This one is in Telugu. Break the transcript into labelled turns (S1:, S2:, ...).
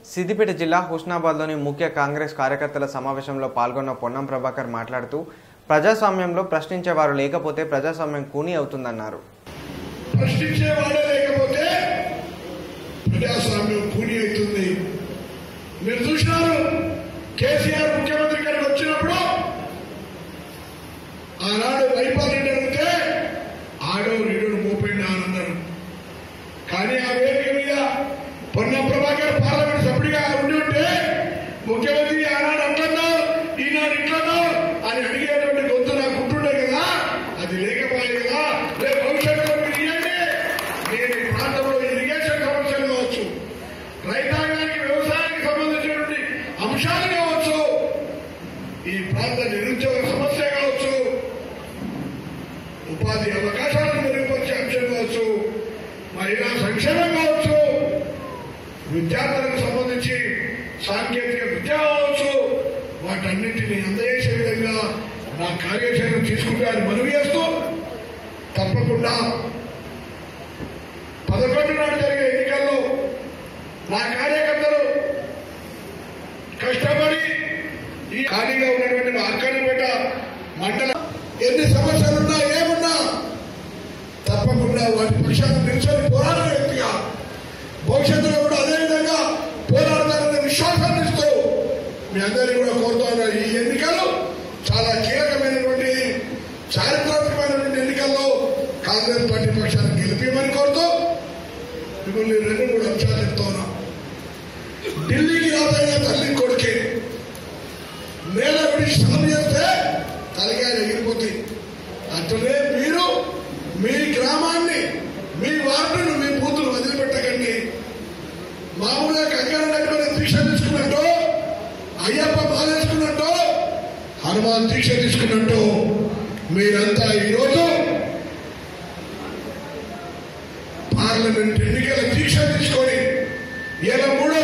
S1: సిద్దిపేట జిల్లా హుస్నాబాద్లోని ముఖ్య కాంగ్రెస్ కార్యకర్తల సమావేశంలో పాల్గొన్న పొన్నం ప్రభాకర్ మాట్లాడుతూ ప్రజాస్వామ్యంలో ప్రశ్నించే వారు లేకపోతే ప్రజాస్వామ్యం కూని అవుతుందన్నారు
S2: ప్రశ్నించే వాడే లేకపోతే ప్రజాస్వామ్యం కూని అవుతుంది మీరు చూసినారు కేసీఆర్ ముఖ్యమంత్రి గారికి వచ్చినప్పుడు ఆనాడు వైపాల్ రెడ్డి అడిగితే ఆడో రీడు మోపిండి ఆనందరు కానీ ఆ వేదిక మీద పొన్నం ప్రభాకర్ పార్లమెంట్ సభ్యుడిగా ఉండి ఉంటే ముఖ్యమంత్రి ఆనాడు అట్లన్నావు ఈనాడు ఇట్లన్నావు అని అడిగేటువంటి గొంతు నాకు ఉంటుండే కదా అది లేకపోయే కదా రేపు భవిష్యత్తులో మీరు ఇవ్వండి నేను ఈ ప్రాంతంలో ఇరిగేషన్ సమస్యలు కావచ్చు రైతాంగానికి వ్యవసాయానికి సంబంధించినటువంటి అంశాలు కావచ్చు ఈ ప్రాంత నిరుద్యోగ సమస్య కావచ్చు ఉపాధి అవకాశాలను మెరుగుపరిచే అంశం కావచ్చు మహిళా సంక్షేమం కావచ్చు విద్యార్థులకు సంబంధించి సాంకేతిక విద్య కావచ్చు వాటన్నింటినీ అందజేసే విధంగా నా కార్యాచరణ తీసుకుంటానని మనవి చేస్తూ తప్పకుండా పదకొండు నాడు జరిగే ఎన్నికల్లో నా కార్యకర్తలు కష్టపడి ఈ ఖాళీగా ఉన్నటువంటి మా అక్కడిపేట మండల ఎన్ని సమస్యలున్నా ఏమున్నా తప్పకుండా వాటి పక్షాన్ని నిలిచొని పోరాడే వ్యక్తిగా భవిష్యత్తులో కూడా అదే విధంగా పోరాడతారనే విశ్వాసాన్ని ఇస్తూ మీ అందరినీ కూడా కోరుతున్నా ఈ ఎన్నికలు చాలా కీలకమైనటువంటి చారిత్రాత్మకమైనటువంటి ఎన్నికల్లో కాంగ్రెస్ పార్టీ పక్షాన్ని గెలిపించమని కోరుతూ మిమ్మల్ని రెండు మూడు అంశాలు చెప్తా ఉన్నా ఢిల్లీకి రాబోయే తల్లి కొడుకే నేల విడిచి సాగు చేస్తే తలకాయలు ఎగిరిపోతాయి అట్లనే మీరు మీ గ్రామాన్ని మీ వార్డును మీ బూతులు వదిలిపెట్టకండి మామూలుగా కంకణ కట్టుకుని దీక్ష తీసుకున్నట్టు అయ్యప్ప బాధేసుకున్నట్టు హనుమాన్ దీక్ష తీసుకున్నట్టు మీరంతా ఈరోజు పార్లమెంట్ ఎన్నికల దీక్ష తీసుకొని ఇలా మూడో